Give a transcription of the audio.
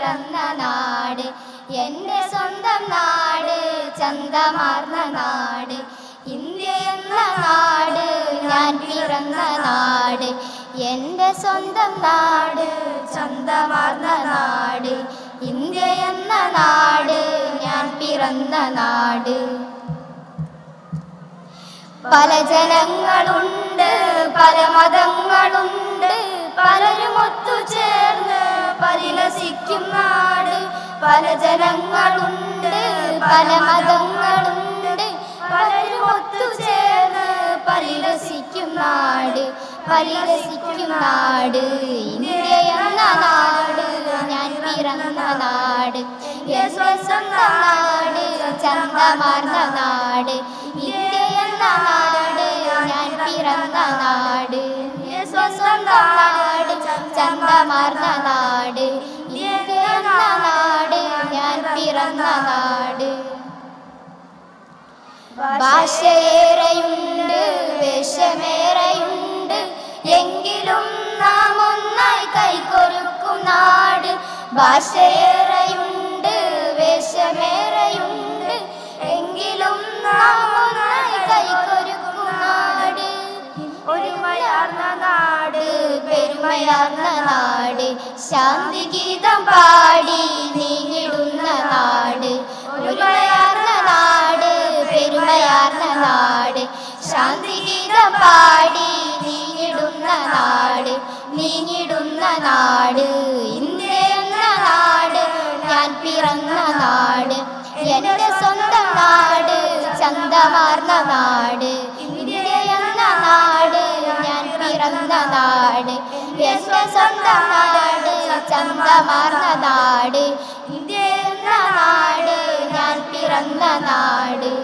പിറന്ന നാട് എൻ്റെ സ്വന്തം നാട് ചന്തമാർന്ന നാട് ഇന്ത്യ എന്ന നാട് ഞാൻ പിറന്ന നാട് എൻ്റെ സ്വന്തം നാട് ചന്തമാർന്ന നാട് ഇന്ത്യ എന്ന നാട് ഞാൻ പിറന്ന നാട് പല ജനങ്ങളുണ്ട് പല മതങ്ങളുണ്ട് പലരും ഒത്തുചേർന്ന് പരിലസിക്കും നാട് പല ജനങ്ങളുണ്ട് പല മതങ്ങളുണ്ട് പലരും ഒത്തുചേർന്ന് പരിലസിക്കും നാട് പരിലസിക്കും നാട് ഇന്ത്യ എന്ന നാട് ഞാൻ പിറന്ന നാട് എൻ്റെ സ്വന്തം നാട് ചന്തമാർന്ന നാട് ഇന്ത്യ എന്ന നാട് ഞാൻ പിറന്ന നാട് എൻ്റെ സ്വന്തം നാട് ചന്തമാർന്ന നാട് ഇന്ത്യ എന്ന നാട് ഞാൻ പിറന്ന നാട് ഭാഷയേറെയുണ്ട് വേഷമേറെയുണ്ട് എങ്കിലും നാം ഒന്നായി കൈകൊരുക്കും നാട് ഭാഷയേറെയുണ്ട് വേഷമേറെയുണ്ട് എങ്കിലും നാം ഒന്നായി കൈകൊരുക്കും നാട് ഒരുമയാർന്ന നാട് പെരുമയാർന്ന നാട് ശാന്തി ഗീതം പാടി നീങ്ങിടുന്ന നാട് ഒരുമയാർന്ന നാട് പെരുമയാർന്ന നാട് ശാന്തി ഗീതം പാടി നീങ്ങിടുന്ന നാട് നീങ്ങിടുന്ന നാട് ഇന്ത്യ എന്ന നാട് ഞാൻ പിറന്ന നാട് എൻ്റെ സ്വന്തം നാട് ചന്തമാർന്ന നാട് ഇന്ത്യ എന്ന നാട് ഞാൻ പിറന്ന നാട് എൻ്റെ സ്വന്തം നാട് ചന്തമാർന്ന നാട് ഇന്ത്യ എന്ന നാട് ഞാൻ പിറന്ന നാട്